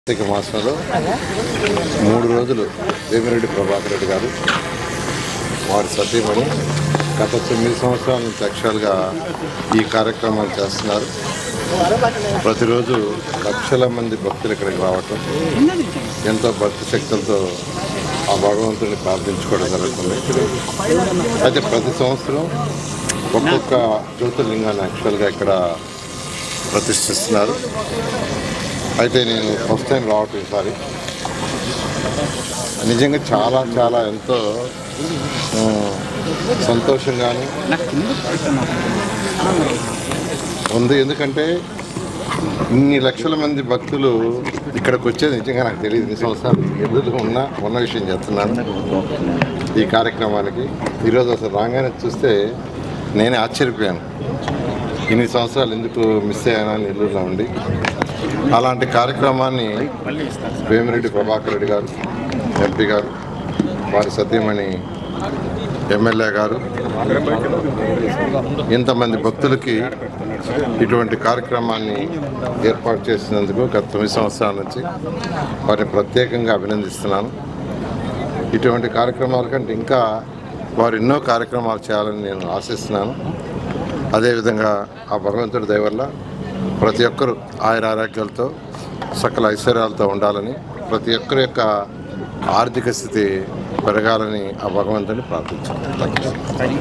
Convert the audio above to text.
కార్తీక మాసంలో మూడు రోజులు వేమిరెడ్డి ప్రభాకర్ రెడ్డి గారు వారి సతీమణి గత తొమ్మిది సంవత్సరాల నుంచి యాక్చువల్గా ఈ కార్యక్రమాలు చేస్తున్నారు ప్రతిరోజు లక్షల మంది భక్తులు ఇక్కడికి రావటం ఎంతో భక్తి శక్తులతో ఆ భగవంతుడిని ప్రార్థించుకోవడం జరుగుతుంది అయితే ప్రతి సంవత్సరం ఒక్కొక్క జ్యోతిర్లింగాన్ని యాక్చువల్గా ఇక్కడ ప్రతిష్ఠిస్తున్నారు అయితే నేను ఫస్ట్ టైం రావటం ఈసారి నిజంగా చాలా చాలా ఎంతో ఆ, సంతోషంగాను ఉంది ఎందుకంటే ఇన్ని లక్షల మంది భక్తులు ఇక్కడికి వచ్చేది నిజంగా నాకు తెలియదు ఇన్ని సంవత్సరాలు ఎదురు ఉన్న ఉన్న విషయం చెప్తున్నాను ఈ కార్యక్రమానికి ఈరోజు అసలు రాగానే చూస్తే నేనే ఆశ్చర్యపోయాను ఇన్ని సంవత్సరాలు ఎందుకు మిస్ అయ్యానా నెల్లూరులో ఉండి అలాంటి కార్యక్రమాన్ని వేమిరెడ్డి ప్రభాకర్ రెడ్డి గారు ఎంపీ గారు వారి సతీమణి ఎమ్మెల్యే గారు ఇంతమంది భక్తులకి ఇటువంటి కార్యక్రమాన్ని ఏర్పాటు చేసినందుకు గత తొమ్మిది సంవత్సరాల నుంచి వారిని ప్రత్యేకంగా అభినందిస్తున్నాను ఇటువంటి కార్యక్రమాల కంటే ఇంకా వారు ఎన్నో కార్యక్రమాలు చేయాలని నేను ఆశిస్తున్నాను అదేవిధంగా ఆ భగవంతుడి దయ వల్ల ప్రతి ఒక్కరు ఆయుర ఆరోగ్యాలతో సకల ఐశ్వర్యాలతో ఉండాలని ప్రతి ఒక్కరి యొక్క ఆర్థిక స్థితి పెరగాలని ఆ భగవంతుని ప్రార్థించాను థ్యాంక్ యూ